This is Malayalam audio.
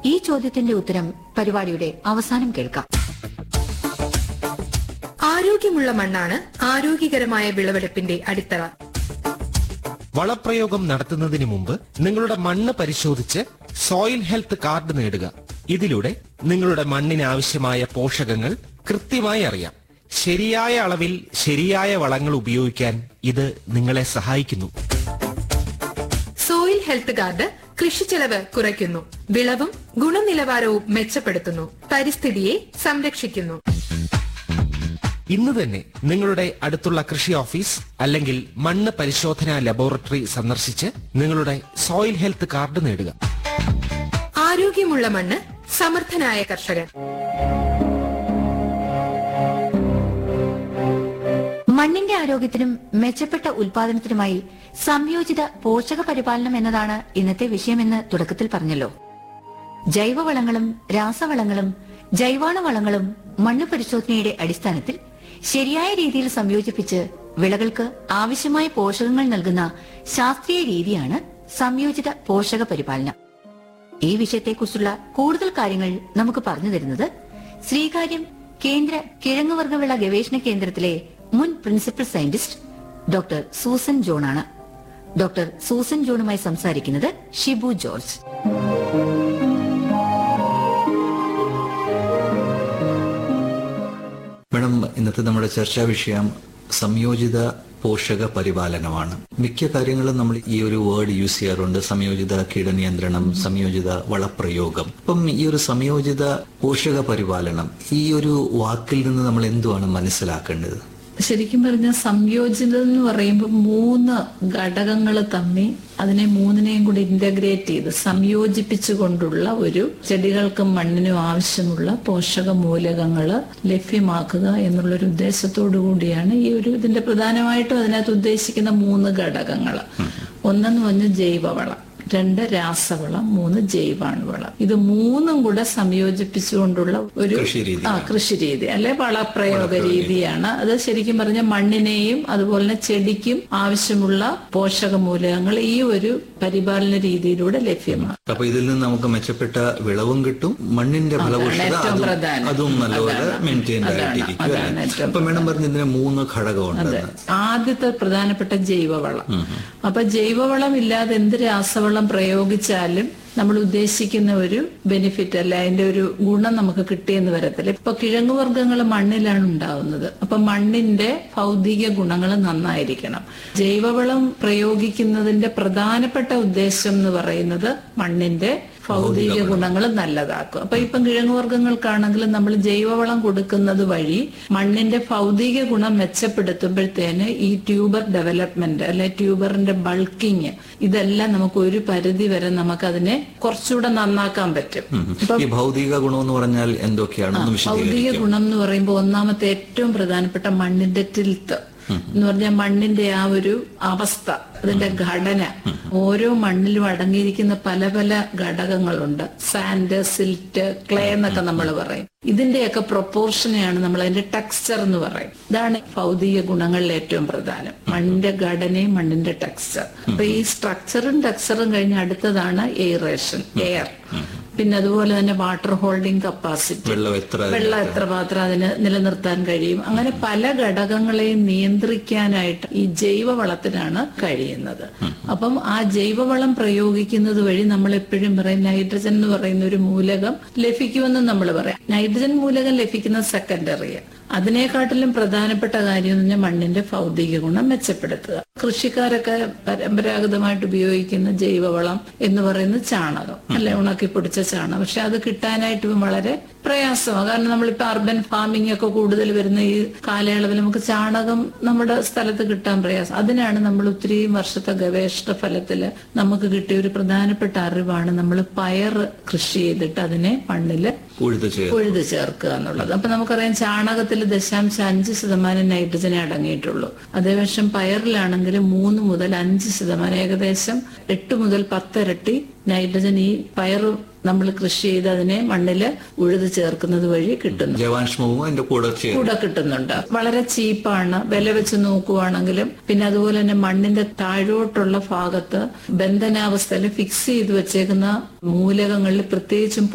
ഈ ചോദ്യത്തിന്റെ ഉത്തരം പരിപാടിയുടെ അവസാനം കേൾക്കാം ആരോഗ്യമുള്ള മണ്ണാണ് ആരോഗ്യകരമായ വിളവെടുപ്പിന്റെ അടിത്തറ വളപ്രയോഗം നടത്തുന്നതിന് മുമ്പ് നിങ്ങളുടെ മണ്ണ് പരിശോധിച്ച് സോയിൽ ഹെൽത്ത് കാർഡ് നേടുക ഇതിലൂടെ നിങ്ങളുടെ മണ്ണിന് ആവശ്യമായ പോഷകങ്ങൾ കൃത്യമായി അറിയാം ശരിയായ അളവിൽ ശരിയായ വളങ്ങൾ ഉപയോഗിക്കാൻ ഇത് നിങ്ങളെ സഹായിക്കുന്നു സോയിൽ ഹെൽത്ത് കാർഡ് കൃഷി ചെലവ് കുറയ്ക്കുന്നു വിളവും ഗുണനിലവാരവും മെച്ചപ്പെടുത്തുന്നു പരിസ്ഥിതിയെ സംരക്ഷിക്കുന്നു ഇന്ന് തന്നെ നിങ്ങളുടെ അടുത്തുള്ള കൃഷി ഓഫീസ് അല്ലെങ്കിൽ മണ്ണ് പരിശോധനാ ലബോറട്ടറി സന്ദർശിച്ച് നിങ്ങളുടെ സോയിൽ ഹെൽത്ത് കാർഡ് നേടുക ആരോഗ്യമുള്ള മണ്ണ് സമർത്ഥനായ കർഷകൻ മണ്ണിന്റെ ആരോഗ്യത്തിനും മെച്ചപ്പെട്ട ഉൽപാദനത്തിനുമായി സംയോജിത പോഷക പരിപാലനം എന്നതാണ് ഇന്നത്തെ വിഷയമെന്ന് തുടക്കത്തിൽ പറഞ്ഞല്ലോ ജൈവവളങ്ങളും രാസവളങ്ങളും ജൈവാണുവളങ്ങളും മണ്ണ് പരിശോധനയുടെ അടിസ്ഥാനത്തിൽ ശരിയായ രീതിയിൽ സംയോജിപ്പിച്ച് വിളകൾക്ക് ആവശ്യമായ പോഷകങ്ങൾ നൽകുന്ന ശാസ്ത്രീയ രീതിയാണ് സംയോജിത പോഷക പരിപാലനം ഈ വിഷയത്തെക്കുറിച്ചുള്ള കൂടുതൽ കാര്യങ്ങൾ നമുക്ക് പറഞ്ഞു തരുന്നത് ശ്രീകാര്യം കേന്ദ്ര കിഴങ്ങുവർഗവിള ഗവേഷണ കേന്ദ്രത്തിലെ മുൻ പ്രിൻസിപ്പൽ സയന്റിസ്റ്റ് ഡോക്ടർ സൂസൻ ജോണാണ് ഡോക്ടർ സൂസൻ ജോണുമായി സംസാരിക്കുന്നത് ഷിബു ജോർജ് മാഡം ഇന്നത്തെ നമ്മുടെ ചർച്ചാ വിഷയം സംയോജിത പോഷക പരിപാലനമാണ് മിക്ക കാര്യങ്ങളും നമ്മൾ ഈ ഒരു വേർഡ് യൂസ് ചെയ്യാറുണ്ട് സംയോജിത കീടനിയന്ത്രണം സംയോജിത വളപ്രയോഗം അപ്പം ഈ ഒരു സംയോജിത പോഷക പരിപാലനം ഈ ഒരു വാക്കിൽ നിന്ന് നമ്മൾ എന്തുവാണ് മനസ്സിലാക്കേണ്ടത് ശരിക്കും പറഞ്ഞാൽ സംയോജിതം എന്ന് പറയുമ്പോൾ മൂന്ന് ഘടകങ്ങൾ തമ്മിൽ അതിനെ മൂന്നിനെയും കൂടി ഇന്റഗ്രേറ്റ് ചെയ്ത് സംയോജിപ്പിച്ചുകൊണ്ടുള്ള ഒരു ചെടികൾക്കും മണ്ണിനും ആവശ്യമുള്ള പോഷക മൂലകങ്ങൾ ലഭ്യമാക്കുക എന്നുള്ളൊരു ഉദ്ദേശത്തോടു കൂടിയാണ് ഈ ഒരു ഇതിന്റെ പ്രധാനമായിട്ടും അതിനകത്ത് ഉദ്ദേശിക്കുന്ന മൂന്ന് ഘടകങ്ങൾ ഒന്നെന്ന് പറഞ്ഞ ജൈവവളം രണ്ട് രാസവളം മൂന്ന് ജൈവാണുവളം ഇത് മൂന്നും കൂടെ സംയോജിപ്പിച്ചുകൊണ്ടുള്ള ഒരു കൃഷിരീതി. ആ കൃഷി രീതി അല്ലെ വളപ്രയോഗ രീതിയാണ് അത് ശരിക്കും പറഞ്ഞ മണ്ണിനെയും അതുപോലെ തന്നെ ചെടിക്കും ആവശ്യമുള്ള പോഷക മൂലകങ്ങൾ ഈ ഒരു പരിപാലന രീതിയിലൂടെ ലഭ്യമാണ് അപ്പൊ ഇതിൽ നിന്ന് നമുക്ക് മെച്ചപ്പെട്ട വിളവും കിട്ടും മണ്ണിന്റെ ഫലപുഷ്ടത ഏറ്റവും അതും- പ്രധാനം. അതും നല്ലപോലെ അതാണ്. മെയിൻറ്റെയിൻ അതാണ്. ആയിട്ടിരിക്കും അതാണ് അല്ലേ? ഏറ്റവും അപ്പൊ മേഡം പറഞ്ഞ ഇതിന് മൂന്ന് ഘടകമുണ്ടെന്ന് ആദ്യത്തെ പ്രധാനപ്പെട്ട ജൈവവളം അപ്പൊ ജൈവവളം ഇല്ലാതെ എന്ത് രാസവളം പ്രയോഗിച്ചാലും നമ്മൾ ഉദ്ദേശിക്കുന്ന ഒരു ബെനിഫിറ്റ് അല്ല അതിന്റെ ഒരു ഗുണം നമുക്ക് കിട്ടിയെന്ന് വരത്തില്ല ഇപ്പൊ കിഴങ്ങുവർഗ്ഗങ്ങൾ മണ്ണിലാണ് ഉണ്ടാവുന്നത് അപ്പൊ മണ്ണിന്റെ ഭൗതിക ഗുണങ്ങൾ നന്നായിരിക്കണം ജൈവവളം പ്രയോഗിക്കുന്നതിന്റെ പ്രധാനപ്പെട്ട ഉദ്ദേശം എന്ന് പറയുന്നത് മണ്ണിന്റെ ഭൗതിക ഗുണങ്ങൾ നല്ലതാക്കും അപ്പൊ ഇപ്പം കിഴങ്ങുവർഗ്ഗങ്ങൾക്കാണെങ്കിലും നമ്മൾ ജൈവവളം കൊടുക്കുന്നത് വഴി മണ്ണിന്റെ ഭൗതിക ഗുണം മെച്ചപ്പെടുത്തുമ്പോഴത്തേന് ഈ ട്യൂബർ ഡെവലപ്മെന്റ് അല്ലെ ട്യൂബറിന്റെ ബൾക്കിങ് ഇതെല്ലാം നമുക്ക് ഒരു പരിധി വരെ നമുക്ക് അതിനെ കുറച്ചുകൂടെ നന്നാക്കാൻ പറ്റും ഉം. ഈ ഭൗതിക ഗുണം എന്ന് പറഞ്ഞാൽ എന്തൊക്കെയാണ് ഒന്ന് ഭൗതിക വിശദീകരിക്കും ഗുണം എന്ന് പറയുമ്പോൾ ഒന്നാമത്തെ ഏറ്റവും പ്രധാനപ്പെട്ട മണ്ണിന്റെ ടിൽത്ത് എന്ന് പറഞ്ഞാൽ മണ്ണിന്റെ ആ ഒരു അവസ്ഥ അതിന്റെ ഘടന ഓരോ മണ്ണിലും അടങ്ങിയിരിക്കുന്ന പല പല ഘടകങ്ങളുണ്ട് സാൻഡ് സിൽറ്റ് ക്ലേ എന്നൊക്കെ നമ്മൾ പറയും ഇതിന്റെയൊക്കെ പ്രൊപ്പോർഷനെയാണ് നമ്മൾ അതിന്റെ ടെക്സ്ചർ എന്ന് പറയും ഇതാണ് ഭൗതിക ഗുണങ്ങളിൽ ഏറ്റവും പ്രധാനം മണ്ണിന്റെ ഘടനയും മണ്ണിന്റെ ടെക്സ്ചർ അപ്പൊ ഈ സ്ട്രക്ചറും ടെക്സ്ചറും കഴിഞ്ഞ് അടുത്തതാണ് എയറേഷൻ എയർ പിന്നെ അതുപോലെ തന്നെ വാട്ടർ ഹോൾഡിംഗ് കപ്പാസിറ്റി വെള്ളം എത്ര വെള്ളം എത്ര മാത്രം അതിന് നിലനിർത്താൻ കഴിയും അങ്ങനെ പല ഘടകങ്ങളെയും നിയന്ത്രിക്കാനായിട്ട് ഈ ജൈവവളത്തിനാണ് കഴിയുന്നത് അപ്പം ആ ജൈവവളം പ്രയോഗിക്കുന്നത് വഴി നമ്മൾ എപ്പോഴും പറയും നൈട്രജൻ എന്ന് പറയുന്ന ഒരു മൂലകം ലഭിക്കുമെന്ന് നമ്മൾ പറയാം നൈട്രജൻ മൂലകം ലഭിക്കുന്നത് സെക്കൻഡറിയാണ് അതിനെക്കാട്ടിലും പ്രധാനപ്പെട്ട കാര്യം എന്ന് പറഞ്ഞാൽ മണ്ണിന്റെ ഭൗതിക ഗുണം മെച്ചപ്പെടുത്തുക കൃഷിക്കാരൊക്കെ പരമ്പരാഗതമായിട്ട് ഉപയോഗിക്കുന്ന ജൈവവളം എന്ന് പറയുന്നത് ചാണകം അല്ലെ ഉണക്കി പൊടിച്ച ചാണകം പക്ഷെ അത് കിട്ടാനായിട്ട് ഇപ്പം വളരെ പ്രയാസമാണ് കാരണം നമ്മളിപ്പോ അർബൻ ഫാമിംഗ് ഒക്കെ കൂടുതൽ വരുന്ന ഈ കാലയളവിൽ നമുക്ക് ചാണകം നമ്മുടെ സ്ഥലത്ത് കിട്ടാൻ പ്രയാസം അതിനാണ് നമ്മൾ ഒത്തിരി വർഷത്തെ ഗവേഷണ ഫലത്തില് നമുക്ക് കിട്ടിയ ഒരു പ്രധാനപ്പെട്ട അറിവാണ് നമ്മൾ പയർ കൃഷി ചെയ്തിട്ട് അതിനെ മണ്ണില് ഉഴുത് ചെയ്ത് ഉഴുത് ചേർക്കുക എന്നുള്ളത് അപ്പൊ നമുക്കറിയാം ചാണകത്തിൽ ദശാംശം അഞ്ച് ശതമാനം നൈട്രജനെ അടങ്ങിയിട്ടുള്ളൂ അതേപക്ഷം പയറിലാണെങ്കിൽ മൂന്ന് മുതൽ അഞ്ച് ശതമാനം ഏകദേശം എട്ട് മുതൽ പത്തിരട്ടി നൈട്രജൻ ഈ പയർ നമ്മൾ കൃഷി ചെയ്ത് അതിനെ മണ്ണില് ഉഴുത് ചേർക്കുന്നത് വഴി കിട്ടുന്നു ജവാൻഷ്മവും അതിന്റെ കൂടെ ചേരും കൂടെ കിട്ടുന്നുണ്ട് വളരെ ചീപ്പാണ് വില വെച്ച് നോക്കുവാണെങ്കിലും പിന്നെ അതുപോലെ തന്നെ മണ്ണിന്റെ താഴോട്ടുള്ള ഭാഗത്ത് ബന്ധനാവസ്ഥയിൽ ഫിക്സ് ചെയ്ത് വെച്ചേക്കുന്ന മൂലകങ്ങളിൽ പ്രത്യേകിച്ചും